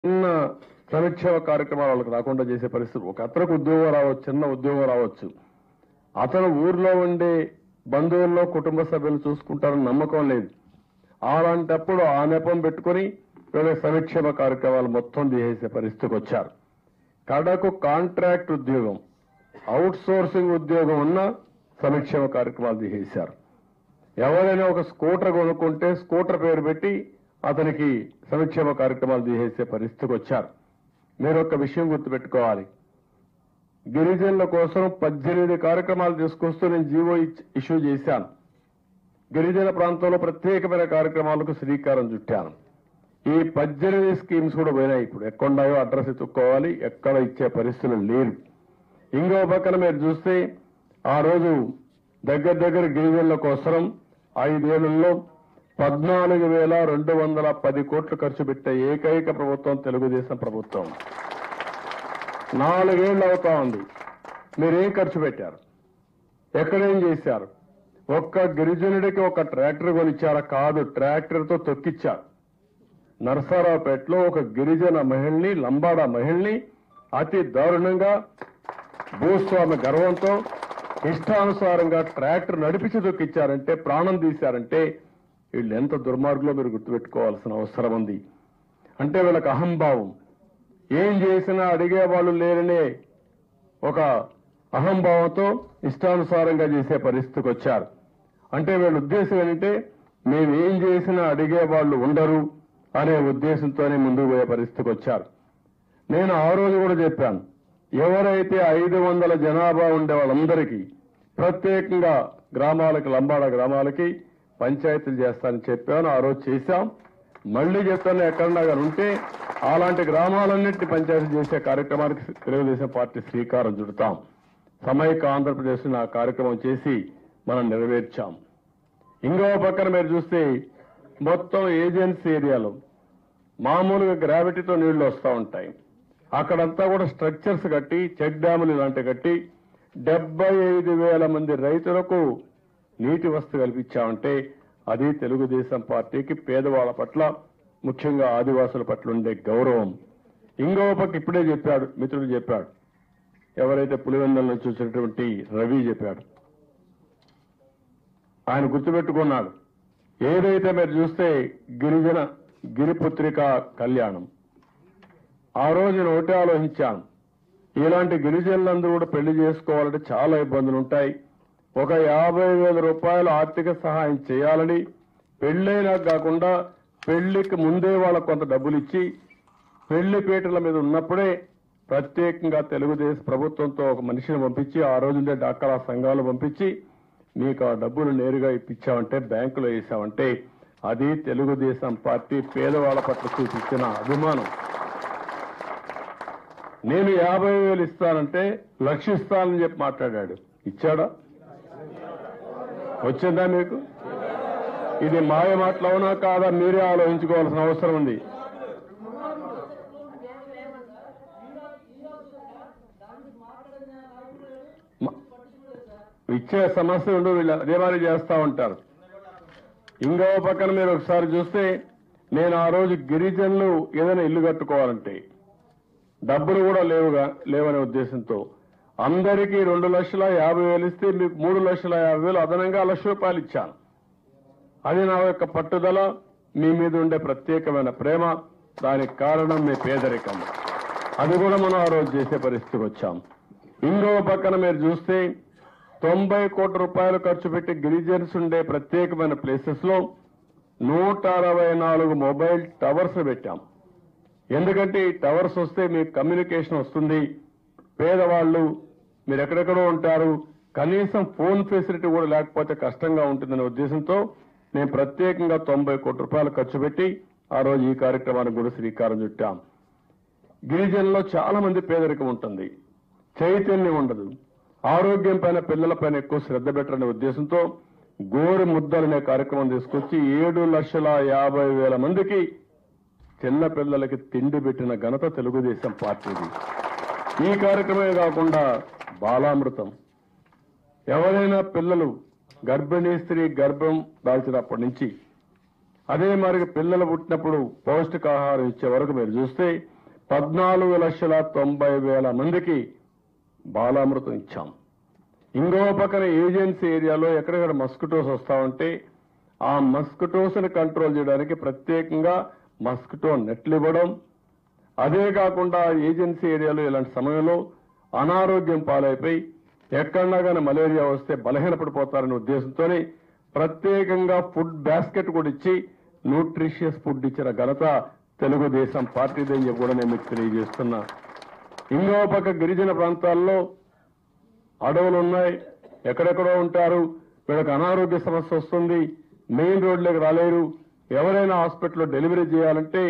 చిన్న సంక్షేమ కార్యక్రమాలు వాళ్ళకి రాకుండా చేసే పరిస్థితి ఒక అతనికి ఉద్యోగం రావచ్చు చిన్న ఉద్యోగం రావచ్చు అతను ఊర్లో ఉండే బంధువుల్లో కుటుంబ సభ్యులు చూసుకుంటారని నమ్మకం లేదు అలాంటప్పుడు ఆ నెపం పెట్టుకుని వీళ్ళ సంక్షేమ కార్యక్రమాలు మొత్తం తీసేసే పరిస్థితికి వచ్చారు కడకు కాంట్రాక్ట్ ఉద్యోగం అవుట్ సోర్సింగ్ ఉద్యోగం ఉన్న సంక్షేమ కార్యక్రమాలు తీసేశారు ఎవరైనా ఒక స్కూటర్ కొనుక్కుంటే స్కూటర్ పేరు పెట్టి అతనికి సంక్షేమ కార్యక్రమాలు తీసేసే పరిస్థితికి వచ్చారు మీరు ఒక విషయం గుర్తుపెట్టుకోవాలి గిరిజనుల కోసం పద్దెనిమిది కార్యక్రమాలు తీసుకొస్తూ నేను జీవో ఇచ్- ఇష్యూ చేశాను గిరిజన ప్రాంతంలో ప్రత్యేకమైన కార్యక్రమాలకు శ్రీకారం చుట్టాను ఈ పద్దెనిమిది స్కీమ్స్ కూడా పోయినాయి ఇప్పుడు ఎక్కడున్నాయో అడ్రస్ ఎత్తుక్కోవాలి ఎక్కడ ఇచ్చే పరిస్థితులు లేరు ఇంకో పక్కన మీరు చూస్తే ఆ రోజు దగ్గర దగ్గర గిరిజనుల కోసం ఐదేళ్లలో పద్నాలుగు వేల రెండు వందల పది కోట్లు ఖర్చు పెట్టే ఏకైక ప్రభుత్వం తెలుగుదేశం ప్రభుత్వం నాలుగేళ్లు అవుతా ఉంది మీరేం ఖర్చు పెట్టారు ఎక్కడేం చేశారు ఒక్క గిరిజనుడికి ఒక ట్రాక్టర్ కొనిచ్చారా కాదు ట్రాక్టర్తో తొక్కిచ్చారు నరసరావుపేటలో ఒక గిరిజన మహిళని లంబాడా మహిళని అతి దారుణంగా భూస్వామి గర్వంతో ఇష్టానుసారంగా ట్రాక్టర్ నడిపించి దొక్కిచ్చారంటే ప్రాణం తీశారంటే వీళ్ళు ఎంత దుర్మార్గులో మీరు గుర్తుపెట్టుకోవాల్సిన అవసరం ఉంది అంటే వీళ్ళకి అహంభావం ఏం చేసినా అడిగే వాళ్ళు లేరనే ఒక అహంభావంతో ఇష్టానుసారంగా చేసే పరిస్థితికి వచ్చారు అంటే వీళ్ళ ఉద్దేశం ఏంటంటే మేము ఏం చేసినా అడిగే వాళ్ళు ఉండరు అనే ఉద్దేశంతోనే ముందుకు పోయే పరిస్థితికి వచ్చారు నేను ఆ రోజు కూడా చెప్పాను ఎవరైతే ఐదు వందల జనాభా ఉండే వాళ్ళందరికీ ప్రత్యేకంగా గ్రామాలకి లంబాడ గ్రామాలకి పంచాయతీలు చేస్తానని చెప్పాను ఆ రోజు చేశాం మళ్ళీ చెప్తాను ఎక్కడన్నా కానీ ఉంటే అలాంటి గ్రామాలన్నింటినీ పంచాయతీ చేసే కార్యక్రమానికి తెలుగుదేశం పార్టీ శ్రీకారం చుడతాం సమైక ఆంధ్రప్రదేశ్ ఆ కార్యక్రమం చేసి మనం నెరవేర్చాం ఇంకో పక్కన మీరు చూస్తే మొత్తం ఏజెన్సీ ఏరియాలో మామూలుగా గ్రావిటీతో నీళ్లు వస్తూ ఉంటాయి అక్కడంతా కూడా స్ట్రక్చర్స్ కట్టి చెక్ డ్యాములు ఇలాంటివి కట్టి డెబ్బై ఐదు వేల మంది రైతులకు నీటి వస్తు కల్పించామంటే అది తెలుగుదేశం పార్టీకి పేదవాళ్ళ పట్ల ముఖ్యంగా ఆదివాసుల పట్ల ఉండే గౌరవం ఇంకో పక్క ఇప్పుడే చెప్పాడు మిత్రుడు చెప్పాడు ఎవరైతే పులివెందుల నుంచి వచ్చినటువంటి రవి చెప్పాడు ఆయన గుర్తుపెట్టుకున్నాడు ఏదైతే మీరు చూస్తే గిరిజన గిరిపుత్రిక కళ్యాణం ఆ రోజు నేను ఒకటే ఆలోచించాను ఇలాంటి గిరిజనులందరూ కూడా పెళ్లి చేసుకోవాలంటే చాలా ఇబ్బందులు ఉంటాయి ఒక యాభై వేల రూపాయల ఆర్థిక సహాయం చేయాలని పెళ్ళైనా కాకుండా పెళ్లికి ముందే వాళ్ళకు కొంత డబ్బులు ఇచ్చి పెళ్లి పీటల మీద ఉన్నప్పుడే ప్రత్యేకంగా తెలుగుదేశం ప్రభుత్వంతో ఒక మనిషిని పంపించి ఆ రోజుండే డాక్టరా సంఘాలు పంపించి మీకు ఆ డబ్బులు నేరుగా ఇప్పించామంటే బ్యాంకులో వేసామంటే అది తెలుగుదేశం పార్టీ పేదవాళ్ళ పట్ల చూపించిన అభిమానం నేను యాభై వేలు ఇస్తానంటే లక్ష ఇస్తానని చెప్పి మాట్లాడాడు ఇచ్చాడా వచ్చిందా మీకు ఇది మాయ మాటలు అవునా కాదా మీరే ఆలోచించుకోవాల్సిన అవసరం ఉంది మ- ఇచ్చే సమస్య ఉండు వీళ్ళు అదే మరి చేస్తా ఉంటారు ఇంకో పక్కన మీరు ఒకసారి చూస్తే నేను ఆ రోజు గిరిజనులు ఏదైనా ఇల్లు కట్టుకోవాలంటే డబ్బులు కూడా లేవుగా లేవనే ఉద్దేశంతో అందరికీ రెండు లక్షల యాభై వేలు ఇస్తే మీకు మూడు లక్షల యాభై వేలు అదనంగా లక్ష రూపాయలు ఇచ్చాను అది నా యొక్క పట్టుదల మీ మీద ఉండే ప్రత్యేకమైన ప్రేమ దానికి కారణం మీ పేదరికం అది కూడా మనం ఆ రోజు చేసే పరిస్థితికి వచ్చాం ఇంకో పక్కన మీరు చూస్తే తొంభై కోట్ల రూపాయలు ఖర్చు పెట్టి గిరిజన్స్ ఉండే ప్రత్యేకమైన ప్లేసెస్ లో నూట అరవై నాలుగు మొబైల్ టవర్స్ పెట్టాం ఎందుకంటే ఈ టవర్స్ వస్తే మీకు కమ్యూనికేషన్ వస్తుంది పేదవాళ్ళు మీరు ఎక్కడెక్కడో ఉంటారు కనీసం ఫోన్ ఫెసిలిటీ కూడా లేకపోతే కష్టంగా ఉంటుందనే ఉద్దేశంతో మేము ప్రత్యేకంగా తొంభై కోట్ల రూపాయలు ఖర్చు పెట్టి ఆ రోజు ఈ కార్యక్రమానికి కూడా శ్రీకారం చుట్టాం గిరిజనుల్లో చాలా మంది పేదరికం ఉంటుంది చైతన్యం ఉండదు ఆరోగ్యం పైన పిల్లల పైన ఎక్కువ శ్రద్ధ పెట్టాలనే ఉద్దేశంతో గోరు ముద్దలనే కార్యక్రమం తీసుకొచ్చి ఏడు లక్షల యాభై వేల మందికి చిన్న పిల్లలకి తిండి పెట్టిన ఘనత తెలుగుదేశం పార్టీది ఈ కార్యక్రమమే కాకుండా బాలామృతం ఎవరైనా పిల్లలు గర్భిణీ స్త్రీ గర్భం దాల్చినప్పటి నుంచి అదే మరి పిల్లలు పుట్టినప్పుడు పౌష్టికాహారం ఇచ్చే వరకు మీరు చూస్తే పద్నాలుగు లక్షల తొంభై వేల మందికి బాలామృతం ఇచ్చాం ఇంకో పక్కన ఏజెన్సీ ఏరియాలో ఎక్కడెక్కడ మస్కిటోస్ వస్తా ఉంటే ఆ మస్కిటోస్ ని కంట్రోల్ చేయడానికి ప్రత్యేకంగా మస్కిటో నెట్లు ఇవ్వడం అదే కాకుండా ఏజెన్సీ ఏరియాలో ఇలాంటి సమయంలో అనారోగ్యం పాలైపోయి ఎక్కడన్నా కానీ మలేరియా వస్తే బలహీనపడిపోతారనే ఉద్దేశంతోనే ప్రత్యేకంగా ఫుడ్ బాస్కెట్ కూడా ఇచ్చి న్యూట్రిషియస్ ఫుడ్ ఇచ్చిన ఘనత తెలుగుదేశం పార్టీదని చెప్పి కూడా నేను మీకు తెలియజేస్తున్నా ఇంకో పక్క గిరిజన ప్రాంతాల్లో అడవులు ఉన్నాయి ఎక్కడెక్కడో ఉంటారు వీళ్ళకి అనారోగ్య సమస్య వస్తుంది మెయిన్ రోడ్లోకి రాలేరు ఎవరైనా హాస్పిటల్లో డెలివరీ చేయాలంటే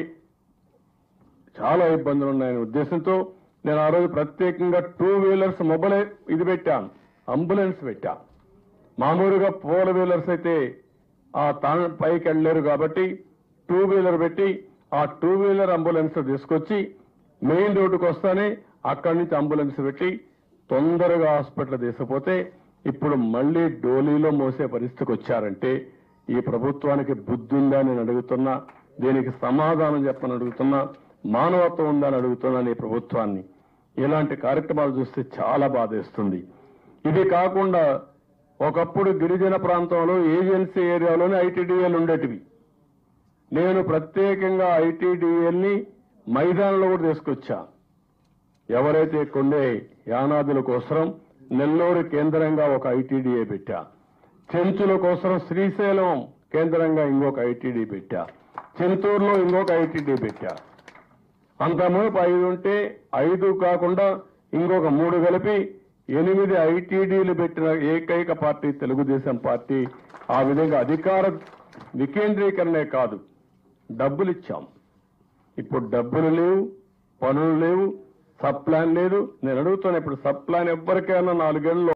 చాలా ఇబ్బందులు ఉన్నాయనే ఉద్దేశంతో నేను ఆ రోజు ప్రత్యేకంగా టూ వీలర్స్ మొబైల్ ఇది పెట్టాను అంబులెన్స్ పెట్టా మామూలుగా ఫోర్ వీలర్స్ అయితే ఆ తాను పైకి వెళ్ళలేరు కాబట్టి టూ వీలర్ పెట్టి ఆ టూ వీలర్ అంబులెన్స్ తీసుకొచ్చి మెయిన్ రోడ్డుకు వస్తానే అక్కడి నుంచి అంబులెన్స్ పెట్టి తొందరగా హాస్పిటల్ తీసుకుపోతే ఇప్పుడు మళ్ళీ డోలీలో మోసే పరిస్థితికి వచ్చారంటే ఈ ప్రభుత్వానికి బుద్ధి ఉందా నేను అడుగుతున్నా దీనికి సమాధానం చెప్పని అడుగుతున్నా మానవత్వం ఉందని అడుగుతున్నాను ఈ ప్రభుత్వాన్ని ఇలాంటి కార్యక్రమాలు చూస్తే చాలా బాధేస్తుంది ఇది కాకుండా ఒకప్పుడు గిరిజన ప్రాంతంలో ఏజెన్సీ ఏరియాలోనే ఐటీడీఏలు ఉండేటివి నేను ప్రత్యేకంగా ఐటీడీఎల్ని మైదానంలో కూడా తీసుకొచ్చా ఎవరైతే కొండే యానాదుల కోసం నెల్లూరు కేంద్రంగా ఒక ఐటీడీఏ పెట్టా చెంచుల కోసం శ్రీశైలం కేంద్రంగా ఇంకొక ఐటీడీ పెట్టా చింతూరులో ఇంకొక ఐటీడీ పెట్టా అంతమూపు ఐదు ఉంటే ఐదు కాకుండా ఇంకొక మూడు కలిపి ఎనిమిది ఐటీడీలు పెట్టిన ఏకైక పార్టీ తెలుగుదేశం పార్టీ ఆ విధంగా అధికార వికేంద్రీకరణే కాదు డబ్బులు ఇచ్చాం ఇప్పుడు డబ్బులు లేవు పనులు లేవు సబ్ ప్లాన్ లేదు నేను అడుగుతాను ఇప్పుడు సబ్ ప్లాన్ ఎవ్వరికైనా నాలుగేళ్లలో